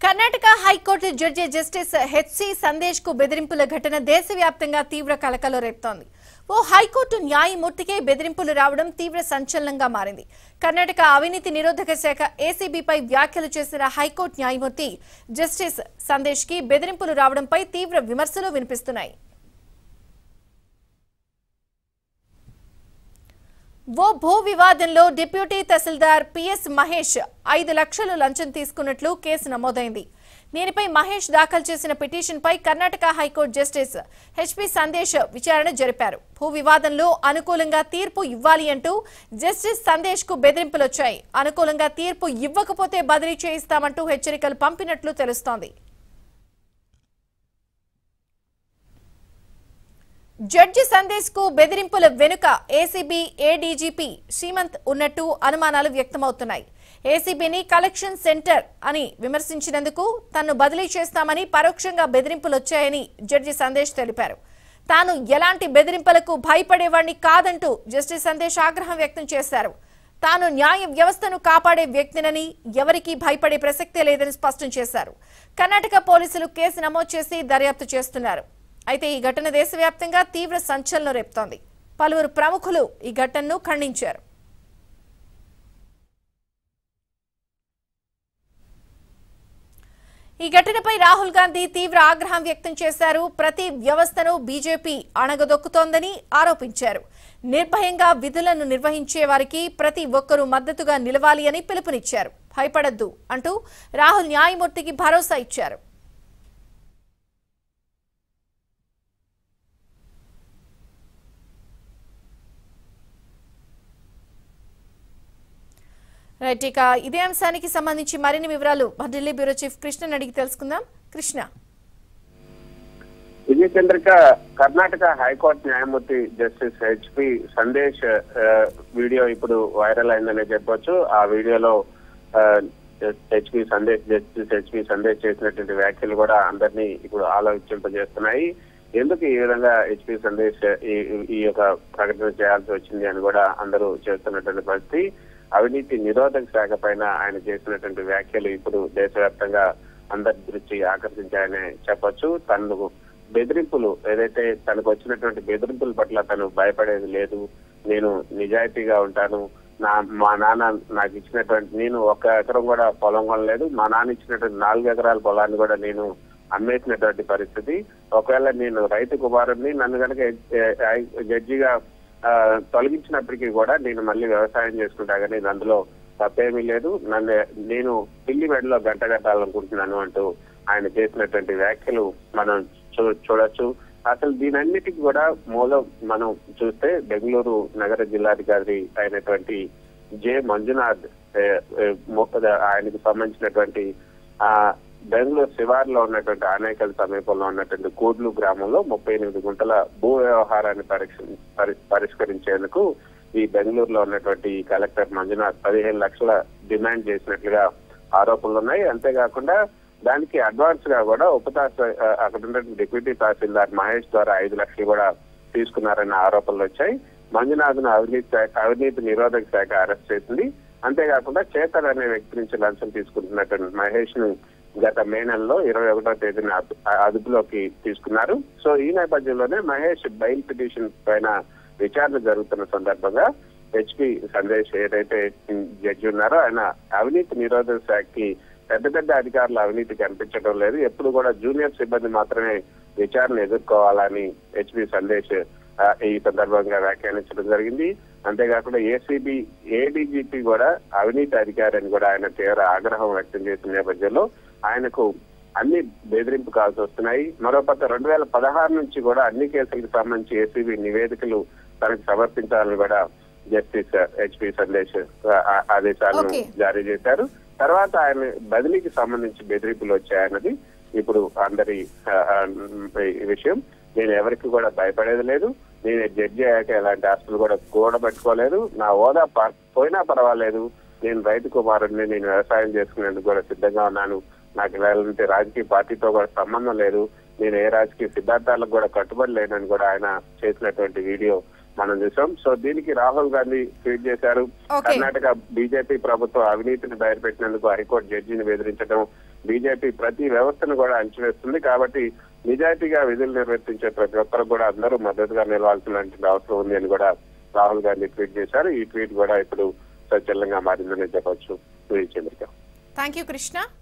Karnataka high court judge justice HC Sandesh కు బెదిరింపుల ఘటన దేశవ్యాప్తంగా తీవ్ర కలకలం రేపుతోంది ఓ హైకోర్టు న్యాయమూర్తికే బెదిరింపులు రావడం తీవ్ర సంచలనంగా మారింది కర్ణాటక అవినీతి నిరోధక శాఖ ఏసీబీపై వ్యాఖ్యలు చేసిన హైకోర్టు న్యాయమూర్తి జస్టిస్ సందేశ్ కి బెదిరింపులు రావడంపై తీవ్ర విమర్శలు వినిపిస్తున్నాయి ఓ భూ వివాదంలో డిప్యూటీ తహసీల్దార్ పిఎస్ మహేష్ ఐదు లక్షలు లంచం తీసుకున్నట్లు కేసు నమోదైంది దీనిపై మహేష్ దాఖలు చేసిన పిటిషన్పై Karnataka high court justice HP Sandesh విచారణ జరిపారు భూ వివాదంలో అనుకూలంగా తీర్పు ఇవ్వాలి అంటూ జస్టిస్ సందేశ్ కు బెదిరింపులొచ్చాయి అనుకూలంగా తీర్పు ఇవ్వకపోతే బదిలీ చేయిస్తామంటూ హెచ్చరికలు పంపినట్లు తెలుస్తోంది జడ్జి సందేశ్ కు బెదిరింపుల వెనుక ఏసీబీ ఏడీజీపీ శ్రీమంత్ ఉన్నట్టు అనుమానాలు వ్యక్తమవుతున్నాయి ఏసీబీని కలెక్షన్ సెంటర్ అని విమర్శించినందుకు తన్ను బదిలీ చేస్తామని పరోక్షంగా బెదిరింపులు వచ్చాయని జడ్జి సందేశ్ తెలిపారు తాను ఎలాంటి బెదిరింపులకు భయపడేవాడిని కాదంటూ జస్టిస్ సందేశ్ ఆగ్రహం వ్యక్తం చేశారు తాను న్యాయ వ్యవస్థను కాపాడే వ్యక్తినని ఎవరికీ భయపడే ప్రసక్తే లేదని స్పష్టం చేశారు కర్ణాటక పోలీసులు కేసు నమోదు చేసి దర్యాప్తు చేస్తున్నారు అయితే ఈ ఘటన దేశవ్యాప్తంగా తీవ్ర సంచలనం రేపుతోంది పలువురు ప్రముఖులు ఈ ఘటనను ఖండించారు ఈ ఘటనపై రాహుల్ గాంధీ తీవ్ర ఆగ్రహం వ్యక్తం చేశారు ప్రతి వ్యవస్థను బీజేపీ అణగదొక్కుతోందని ఆరోపించారు నిర్భయంగా విధులను నిర్వహించే వారికి ప్రతి ఒక్కరూ మద్దతుగా నిలవాలి అని పిలుపునిచ్చారు భయపడద్దు అంటూ రాహుల్ న్యాయమూర్తికి భరోసా ఇచ్చారు రైట్ ఇక ఇదే అంశానికి సంబంధించి మరిన్ని వివరాలు మా ఢిల్లీ బ్యూరో చీఫ్ కృష్ణని అడిగి తెలుసుకుందాం కృష్ణ విజయ చంద్రిక కర్ణాటక హైకోర్టు న్యాయమూర్తి జస్టిస్ హెచ్పి సందేశ్ ఆ, వీడియో ఇప్పుడు వైరల్ అయిందనే చెప్పొచ్చు ఆ వీడియోలో HP Sandesh justice HP Sandesh చేసినటువంటి వ్యాఖ్యలు కూడా అందరినీ ఇప్పుడు ఆలోచింపజేస్తున్నాయి ఎందుకు ఈ విధంగా హెచ్పి సందేశ్ ఈ ఈ యొక్క ప్రకటన చేయాల్సి వచ్చింది అని కూడా అందరూ చేస్తున్నటువంటి పరిస్థితి అవినీతి నిరోధక శాఖ పైన ఆయన చేసినటువంటి వ్యాఖ్యలు ఇప్పుడు దేశవ్యాప్తంగా అందరి దృష్టి ఆకర్షించాయని చెప్పొచ్చు తను బెదిరింపులు ఏదైతే తనకు వచ్చినటువంటి బెదిరింపుల పట్ల తను భయపడేది లేదు నేను నిజాయితీగా ఉంటాను నా మా నాన్న నాకు ఇచ్చినటువంటి నేను ఒక ఎకరం కూడా పొలం కొనలేదు మా నాన్న ఇచ్చినటువంటి నాలుగు ఎకరాల పొలాన్ని కూడా నేను అమ్మేసినటువంటి పరిస్థితి ఒకవేళ నేను రైతు కుమారుడిని నన్ను కనుక జడ్జిగా ఆ, తొలగించినప్పటికీ కూడా నేను మళ్ళీ వ్యవసాయం చేసుకుంటా కానీ అందులో తప్పేమీ లేదు నన్ను నేను పిల్లి మెడలో గంట కట్టాలనుకుంటున్నాను అంటూ ఆయన చేసినటువంటి వ్యాఖ్యలు మనం చూ- చూడొచ్చు అసలు దీనన్నిటికీ కూడా మూలం మనం చూస్తే బెంగళూరు నగర జిల్లాధికారి అయినటువంటి జె మంజునాథ్ ఏ, ఏ, మొ- ఆయనకు సంబంధించినటువంటి ఆ బెంగళూరు శివార్లో ఉన్నటువంటి ఆనేకల్ సమీపంలో ఉన్నటువంటి కూడ్లు గ్రామంలో ముప్పై ఎనిమిది గుంటల భూ వ్యవహారాన్ని పరీక్ష పరి- పరిష్కరించేందుకు ఈ బెంగళూరులో ఉన్నటువంటి ఈ కలెక్టర్ మంజునాథ్ పదిహేను లక్షల డిమాండ్ చేసినట్లుగా ఆరోపణలు ఉన్నాయి అంతేకాకుండా దానికి అడ్వాన్స్ గా కూడా ఉప తహసీ- ఆ, అక్కడ ఉన్నటువంటి డిప్యూటీ తహసీల్దార్ మహేష్ ద్వారా ఐదు లక్షలు కూడా తీసుకున్నారన్న ఆరోపణలు వచ్చాయి మంజునాథ్ను అవినీతి శాఖ అవినీతి నిరోధక శాఖ అరెస్ట్ చేసింది అంతేకాకుండా చేతన్ అనే వ్యక్తి నుంచి లంచం తీసుకుంటున్నటువంటి మహేష్ ను గత మే నెలలో ఇరవై ఒకటో తేదీన అదు- అదుపులోకి తీసుకున్నారు సో ఈ నేపథ్యంలోనే మహేష్ బెయిల్ పిటిషన్ పైన విచారణ జరుగుతున్న సందర్భంగా హెచ్పి సందేశ్ ఏదైతే జడ్జి ఉన్నారో ఆయన అవినీతి నిరోధక శాఖకి పెద్ద పెద్ద అధికారుల అవినీతి కనిపించడం లేదు ఎప్పుడు కూడా జూనియర్ సిబ్బంది మాత్రమే విచారణ ఎదుర్కోవాలని హెచ్పి సందేశ్ ఆ, ఈ సందర్భంగా వ్యాఖ్యానించడం జరిగింది అంతేకాకుండా ఏసీబీ ఏడీజీపీ కూడా అవినీతి అధికారి అని కూడా ఆయన తీవ్ర ఆగ్రహం వ్యక్తం చేసిన నేపథ్యంలో ఆయనకు అన్ని బెదిరింపు కాల్సి వస్తున్నాయి మరోపక్క రెండు వేల పదహారు నుంచి కూడా అన్ని కేసులకు సంబంధించి ఏసీబీ నివేదికలు తనకు సమర్పించాలని కూడా జస్టిస్ హెచ్పి సందేశ్ ఆ- ఆ- ఆదేశాలను Okay. జారీ చేశారు తర్వాత ఆయన బదిలీకి సంబంధించి బెదిరింపులు వచ్చాయన్నది ఇప్పుడు అందరి ఆ, ఆ, ఈ విషయం నేను ఎవరికి కూడా భయపడేది లేదు నేను జడ్జి అయ్యాక ఎలాంటి ఆస్తులు కూడా కూడబెట్టుకోలేదు నా హోదా ప- పోయినా పర్వాలేదు నేను రైతు కుమారుడిని నేను వ్యవసాయం చేసుకునేందుకు కూడా సిద్ధంగా ఉన్నాను నాకు ఇలాంటి రాజకీయ పార్టీతో కూడా సంబంధం లేదు నేను ఏ రాజకీయ సిద్ధాంతాలకు కూడా కట్టుబడి లేనని కూడా ఆయన చేసినటువంటి వీడియో మనం చూసాం సో దీనికి రాహుల్ గాంధీ ట్వీట్ చేశారు Okay. కర్ణాటక బీజేపీ ప్రభుత్వం అవినీతిని బయటపెట్టినందుకు హైకోర్టు జడ్జిని బెదిరించడం బీజేపీ ప్రతి వ్యవస్థను కూడా అంచివేస్తుంది కాబట్టి నిజాయితీగా విధులు నిర్వర్తించే ప్రతి ఒక్కరు కూడా అందరూ మద్దతుగా నిలవాల్సిన అవసరం ఉంది అని కూడా రాహుల్ గాంధీ ట్వీట్ చేశారు ఈ ట్వీట్ కూడా ఇప్పుడు సంచలనంగా మారిందని చెప్పొచ్చు చంద్రిక థ్యాంక్ యూ కృష్ణ